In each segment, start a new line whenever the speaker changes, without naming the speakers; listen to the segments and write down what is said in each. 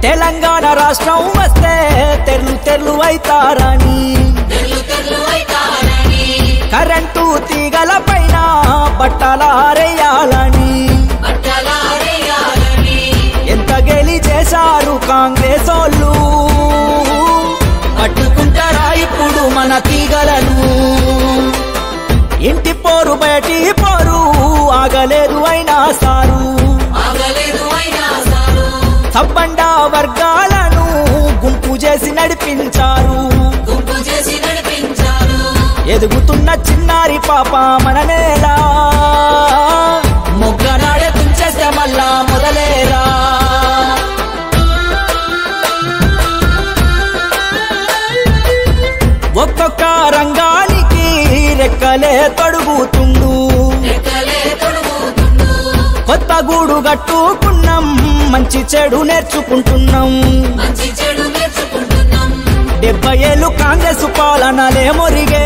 తెలంగాణ రాష్ట్రం వస్తే తెర్లు తెర్లు అయితారని
తెల్లు తెల్లు అయితారని
కరెంటు తీగల పైన బట్టలారేయాలని
బట్టలారేయాలని
ఎంత గెలి చేశారు కాంగ్రెస్ వాళ్ళు పట్టుకుంటారా ఇప్పుడు మన తీగలను ఇంటి పోరు బయటి పోరు ఆగలేదు అయినా సారు
ఆగలేదు అయినా సారు
సబ్బండ వర్గాలను గుంపు చేసి నడిపించారు
గుంపు చేసి నడిపించారు
ఎదుగుతున్న చిన్నారి పాప మన నేల మొగ్గనాడే తుంచేస్తే మళ్ళా మొదలేరా ఒక్కొక్క రంగానికి రెక్కలే తొడుగుతుండు
రెక్కలే తొడుగుతుండు
కొత్త గూడు కట్టుకున్నాం మంచి చెడు నేర్చుకుంటున్నాం
మంచి చెడు నేర్చుకుంటున్నాం
డెబ్బై ఏళ్ళు కాంగ్రెస్ పాలనలే మొరిగే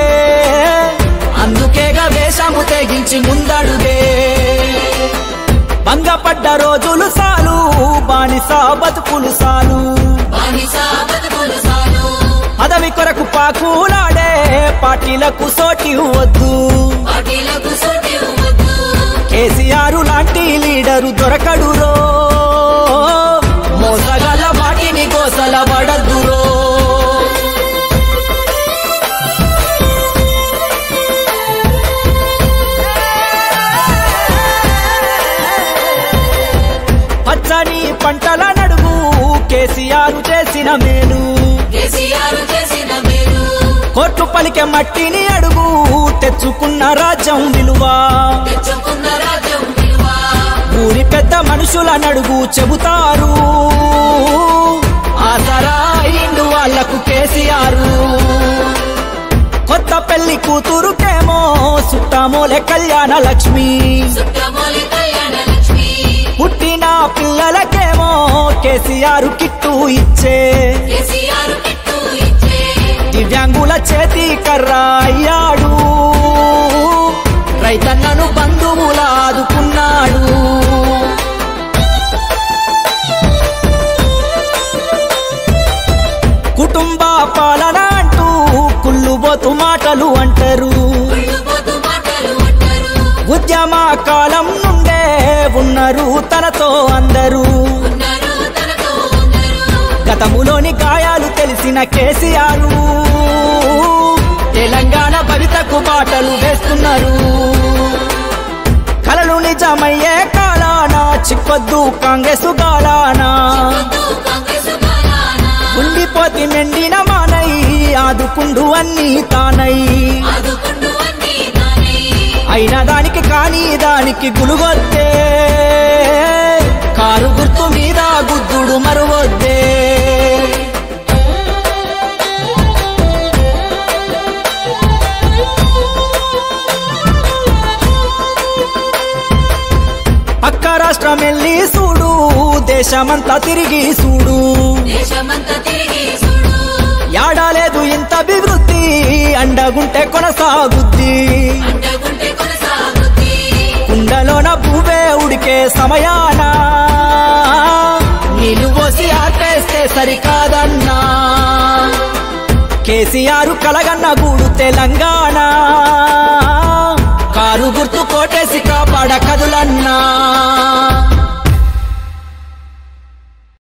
అందుకేగా వేషము తెగించి ముందడుగే భంగపడ్డ రోజులు సాలు బానిస బతుకులు సాలు
బానిస బతుకులు సాలు
పదవి కొరకు పాకులాడే పార్టీలకు సోటి వద్దు
పార్టీలకు సోటి వద్దు
కేసీఆర్ లాంటి లీడరు దొరకడురో మోసగల వాటిని గోసల పడద్దురో పచ్చని పంటల నడుగు కేసీఆర్ చేసిన మేలు
కేసీఆర్ చేసిన మేలు
కోర్టు పలికే మట్టిని అడుగు తెచ్చుకున్న రాజ్యం విలువ
తెచ్చుకున్న రాజ్యం విలువ
ఊరి పెద్ద మనుషుల నడుగు చెబుతారు ఆసరా ఇండు వాళ్లకు కేసీఆర్ కొత్త పెళ్లి కూతురుకేమో సుట్టామోలే కళ్యాణ లక్ష్మి
సుట్టమోలి కళ్యాణ లక్ష్మి
పుట్టిన పిల్లలకేమో కేసీఆర్ కిట్టు ఇచ్చే
కేసీఆర్ కిట్టు ఇచ్చే
దివ్యాంగుల చేతి కర్ర అయ్యాడు రైతన్నను బంధువుల ఆదుకున్నాడు కుటుంబ పాలన అంటూ కుళ్ళుబోతు మాటలు అంటారు
ఒళ్ళుపోతు మాటలు అంటారు
ఉద్యమ కాలం నుండే ఉన్నారు తనతో అందరూ
ఉన్నారు తనతో ఉన్నారు
గతములోని గాయాలు తెలిసిన కేసీఆర్ తెలంగాణ భవితకు బాటలు వేస్తున్నారు కలలు నిజమయ్యే కాలాన చిక్కొద్దు కాంగ్రెస్ గాలానా
వద్దు కాంగ్రెస్ పాలన
ఉండిపోతి మెండిన మానై ఆదుకుండు అన్ని తానై
ఆదుకుంటూ అన్ని తానే
అయిన దానికి కాని దానికి గులుగొద్దే కారు గుర్తు మీద గుద్దుడు మరువొద్దే పక్క రాష్ట్రం వెళ్ళి చూడు దేశమంతా తిరిగి చూడు
దేశమంతా తిరిగి చూడు
యాడాలేదు ఇంత అభివృద్ధి అండగుంటే కొనసాగుద్ది
అంటకుంటే కొనసాగుద్ది
కుండలోన భూవే ఉడికే సమయాన నీళ్లు పోసి ఆపేస్తే సరికాదన్నా కేసీఆర్ కలగన్న గూడు తెలంగాణ కారు గుర్తు కోటేసి కాపాడ కదులన్నా